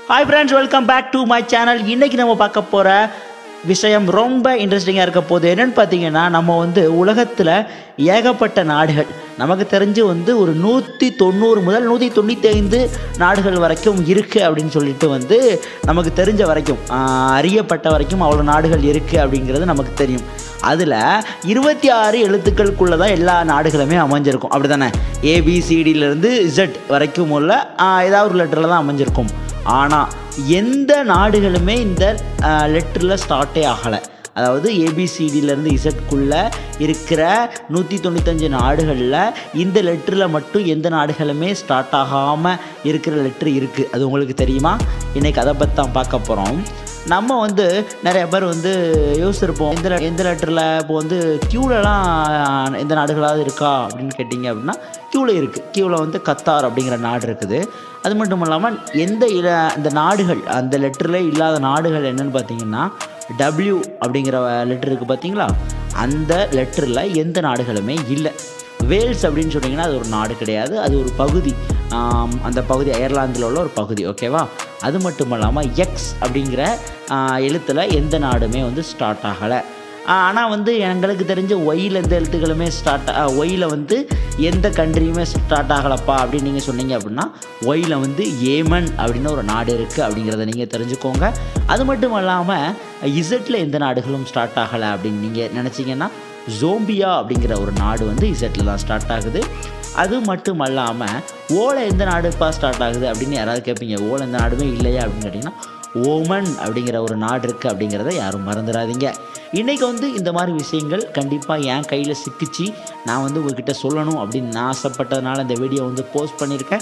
hi friends welcome back to my channel இன்னைக்கு நம்ம பார்க்க போகிற விஷயம் ரொம்ப இன்ட்ரெஸ்டிங்காக இருக்க போகுது என்னன்னு பார்த்தீங்கன்னா நம்ம வந்து உலகத்தில் ஏகப்பட்ட நாடுகள் நமக்கு தெரிஞ்சு வந்து ஒரு நூற்றி தொண்ணூறு முதல் நூற்றி தொண்ணூற்றி ஐந்து நாடுகள் வரைக்கும் இருக்குது அப்படின்னு சொல்லிட்டு வந்து நமக்கு தெரிஞ்ச வரைக்கும் ஆஹ், அறியப்பட்ட வரைக்கும் அவ்வளோ நாடுகள் இருக்குது அப்படிங்கிறது நமக்கு தெரியும் அதில் இருபத்தி ஆறு எழுத்துக்களுக்குள்ளே தான் எல்லா நாடுகளுமே அமைஞ்சிருக்கும் அப்படி தானே ஏபிசிடியிலேருந்து இசட் வரைக்கும் உள்ள ஆஹ், ஏதாவது ஒரு லெட்டரில் தான் அமைஞ்சிருக்கும் ஆனால் எந்த நாடுகளுமே இந்த லெட்டரில் ஸ்டார்ட்டே ஆகலை அதாவது ஏபிசிடியிலேருந்து இசட்குள்ளே இருக்கிற நூற்றி தொண்ணூத்தஞ்சு நாடுகளில் இந்த லெட்டரில் மட்டும் எந்த நாடுகளுமே ஸ்டார்ட் ஆகாமல் இருக்கிற லெட்ரு இருக்குது அது உங்களுக்கு தெரியுமா இன்றைக்கி அதை பற்றி தான் பார்க்க போகிறோம் நம்ம வந்து நிறைய பேர் வந்து யோசிச்சிருப்போம் எந்த le- எந்த லெட்டரில் இப்போ வந்து க்யூலலாம் எந்த நாடுகளாவது இருக்கா அப்படின்னு கேட்டிங்க அப்படின்னா க்யூவில் இருக்குது க்யூவில் வந்து கத்தார் அப்படிங்கிற நாடு இருக்குது அது மட்டும் இல்லாமல் எந்த இல இந்த நாடுகள் அந்த லெட்டரில் இல்லாத நாடுகள் என்னன்னு பார்த்தீங்கன்னா டபிள்யூ அப்படிங்கிற லெட்டர் இருக்குது பார்த்தீங்களா அந்த லெட்டரில் எந்த நாடுகளுமே இல்லை வேல்ஸ் அப்படின்னு சொன்னீங்கன்னா அது ஒரு நாடு கிடையாது அது ஒரு பகுதி ஆம், அந்த பகுதி அயர்லாந்தில் உள்ள ஒரு பகுதி ஓகேவா அது மட்டும் இல்லாமல் எக்ஸ் அப்படிங்கிற எழுத்தில் எந்த நாடுமே வந்து ஸ்டார்ட் ஆகலை ஆனால் வந்து எங்களுக்கு தெரிஞ்ச ஒயில் எந்த எழுத்துக்களுமே ஸ்டார்ட் ஒயில் வந்து எந்த கண்ட்ரியுமே ஸ்டார்ட் ஆகலப்பா அப்படின்னு நீங்கள் சொன்னீங்க அப்படின்னா ஒயில் வந்து ஏமன் அப்படின்னு ஒரு நாடு இருக்குது அப்படிங்கிறத நீங்கள் தெரிஞ்சுக்கோங்க அது மட்டும் இல்லாமல் இசட்டில் எந்த நாடுகளும் ஸ்டார்ட் ஆகலை அப்படின்னு நீங்கள் நினச்சிங்கன்னா ஜோம்பியா அப்படிங்கிற ஒரு நாடு வந்து இசட்டில் தான் ஸ்டார்ட் ஆகுது அது மட்டும் அல்லாமல் ஓலை எந்த நாடுப்பா ஸ்டார்ட் ஆகுது அப்படின்னு யாராவது கேட்பீங்க ஓலை எந்த நாடுமே இல்லையா அப்படின்னு கேட்டிங்கன்னா ஓமன் அப்படிங்கிற ஒரு நாடு இருக்குது அப்படிங்கிறத யாரும் மறந்துடாதீங்க இன்றைக்கி வந்து இந்த மாதிரி விஷயங்கள் கண்டிப்பாக என் கையில் சிக்கிச்சு நான் வந்து உங்ககிட்ட சொல்லணும் அப்படின்னு நான் ஆசைப்பட்டதுனால இந்த வீடியோ வந்து போஸ்ட் பண்ணியிருக்கேன்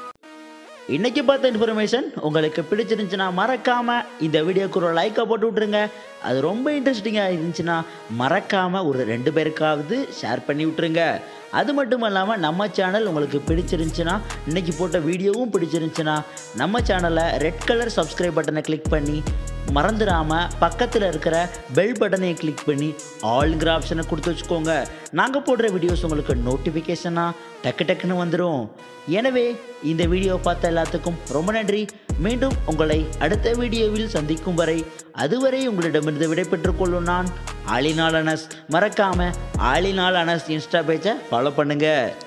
இன்னைக்கு பார்த்த இன்ஃபர்மேஷன் உங்களுக்கு பிடிச்சிருந்துச்சுன்னா மறக்காம இந்த வீடியோக்கு ஒரு லைக்கை போட்டு விட்ருங்க அது ரொம்ப இன்ட்ரெஸ்டிங்காக இருந்துச்சுன்னா மறக்காம ஒரு ரெண்டு பேருக்காவது ஷேர் பண்ணி விட்ருங்க அது மட்டும் இல்லாமல் நம்ம சேனல் உங்களுக்கு பிடிச்சிருந்துச்சுன்னா இன்னைக்கு போட்ட வீடியோவும் பிடிச்சிருந்துச்சுன்னா நம்ம சேனலை ரெட் கலர் சப்ஸ்கிரைப் பட்டனை கிளிக் பண்ணி மறந்துடாமல் பக்கத்தில் இருக்கிற பெல் பட்டனையை கிளிக் பண்ணி ஆளுங்கிற ஆப்ஷனை கொடுத்து வச்சுக்கோங்க நாங்கள் போடுற வீடியோஸ் உங்களுக்கு நோட்டிஃபிகேஷனாக டக்கு டக்குன்னு வந்துடும் எனவே இந்த வீடியோ பார்த்த எல்லாத்துக்கும் ரொம்ப நன்றி மீண்டும் உங்களை அடுத்த வீடியோவில் சந்திக்கும் வரை அதுவரை உங்களிடமிருந்து விடைபெற்றுக் கொள்ளும் நான் ஆலினால் அனஸ் மறக்காம ஆலினால் அனஸ் இன்ஸ்டா பேஜை ஃபாலோ பண்ணுங்கள்